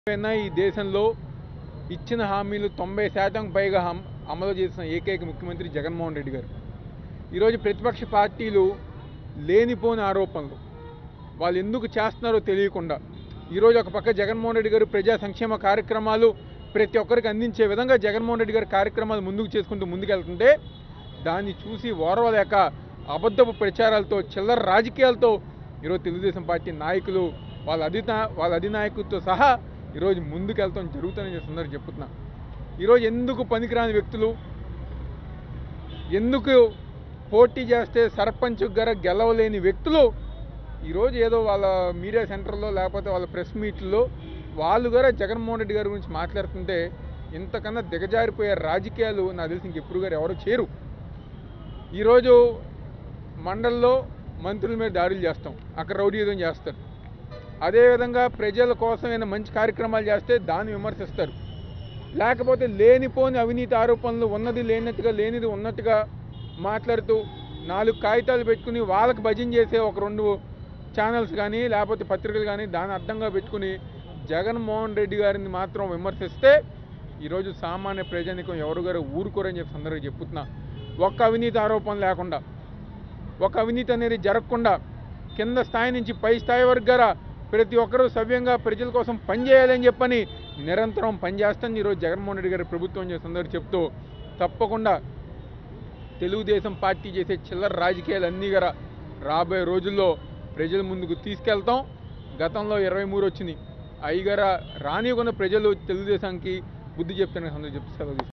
అయినా ఈ దేశంలో ఇచ్చిన హామీలు తొంభై శాతం పైగా హం- అమలు చేసిన ఏకైక ముఖ్యమంత్రి జగన్మోహన్ రెడ్డి గారు ఈరోజు ప్రతిపక్ష పార్టీలు లేనిపోని ఆరోపణలు వాళ్ళు ఎందుకు చేస్తున్నారో తెలియకుండా ఈరోజు ఒక పక్క జగన్మోహన్ రెడ్డి గారు ప్రజా సంక్షేమ కార్యక్రమాలు ప్రతి ఒక్కరికి అందించే విధంగా జగన్మోహన్ రెడ్డి గారి కార్యక్రమాలు ముందుకు చేసుకుంటూ ముందుకెళ్తుంటే దాన్ని చూసి ఓర్వలేక అబద్ధపు ప్రచారాలతో చిల్లర రాజకీయాలతో ఈరోజు తెలుగుదేశం పార్టీ నాయకులు వాళ్ళ అధిన వాళ్ళ అధినాయకులతో సహా ఈరోజు ముందుకెళ్తాం జరుగుతుందని చెప్పి సందర్భంగా చెప్తున్నా ఈరోజు ఎందుకు పనికిరాని వ్యక్తులు ఎందుకు పోటీ చేస్తే సర్పంచ్ గర గెలవలేని వ్యక్తులు ఈరోజు ఏదో వాళ్ళ మీడియా సెంటర్లో లేకపోతే వాళ్ళ ప్రెస్ మీట్లో వాళ్ళు కూడా జగన్మోహన్ రెడ్డి గారి గురించి మాట్లాడుతుంటే ఇంతకన్నా దిగజారిపోయే రాజకీయాలు నాకు తెలిసి ఇంకెప్పుడు గారు ఎవరు చేరు ఈరోజు మండల్లో మంత్రుల మీద దాడులు చేస్తాం అక్కడ రౌడీయుధం చేస్తారు అదేవిధంగా ప్రజల కోసం ఏమైనా మంచి కార్యక్రమాలు చేస్తే దాన్ని విమర్శిస్తారు లేకపోతే లేనిపోని అవినీతి ఆరోపణలు ఉన్నది లేనట్టుగా లేనిది ఉన్నట్టుగా మాట్లాడుతూ నాలుగు కాగితాలు పెట్టుకుని వాళ్ళకి భజన చేసే ఒక రెండు ఛానల్స్ కానీ లేకపోతే పత్రికలు కానీ దాన్ని అడ్డంగా పెట్టుకుని జగన్మోహన్ రెడ్డి గారిని మాత్రం విమర్శిస్తే ఈరోజు సామాన్య ప్రజానికం ఎవరు గారు ఊరుకోరని చెప్పి అందరికీ చెప్తున్నా ఒక్క అవినీతి ఆరోపణ లేకుండా ఒక అవినీతి అనేది జరగకుండా కింద స్థాయి నుంచి పై స్థాయి వరకు గారా ప్రతి ఒక్కరూ సవ్యంగా ప్రజల కోసం పనిచేయాలని చెప్పని నిరంతరం పనిచేస్తాను ఈరోజు జగన్మోహన్ రెడ్డి గారి ప్రభుత్వం చేసిన అందరూ చెప్తూ తప్పకుండా తెలుగుదేశం పార్టీ చేసే చిల్లర రాజకీయాలు అన్నీ గల రాబోయే రోజుల్లో ప్రజల ముందుకు తీసుకెళ్తాం గతంలో ఇరవై మూడు వచ్చినాయి అయ్యి గారా రానివ్వకుండా ప్రజలు తెలుగుదేశానికి బుద్ధి చెప్తానని అందరూ చెప్తే సెలవు తీసుకుంటాను.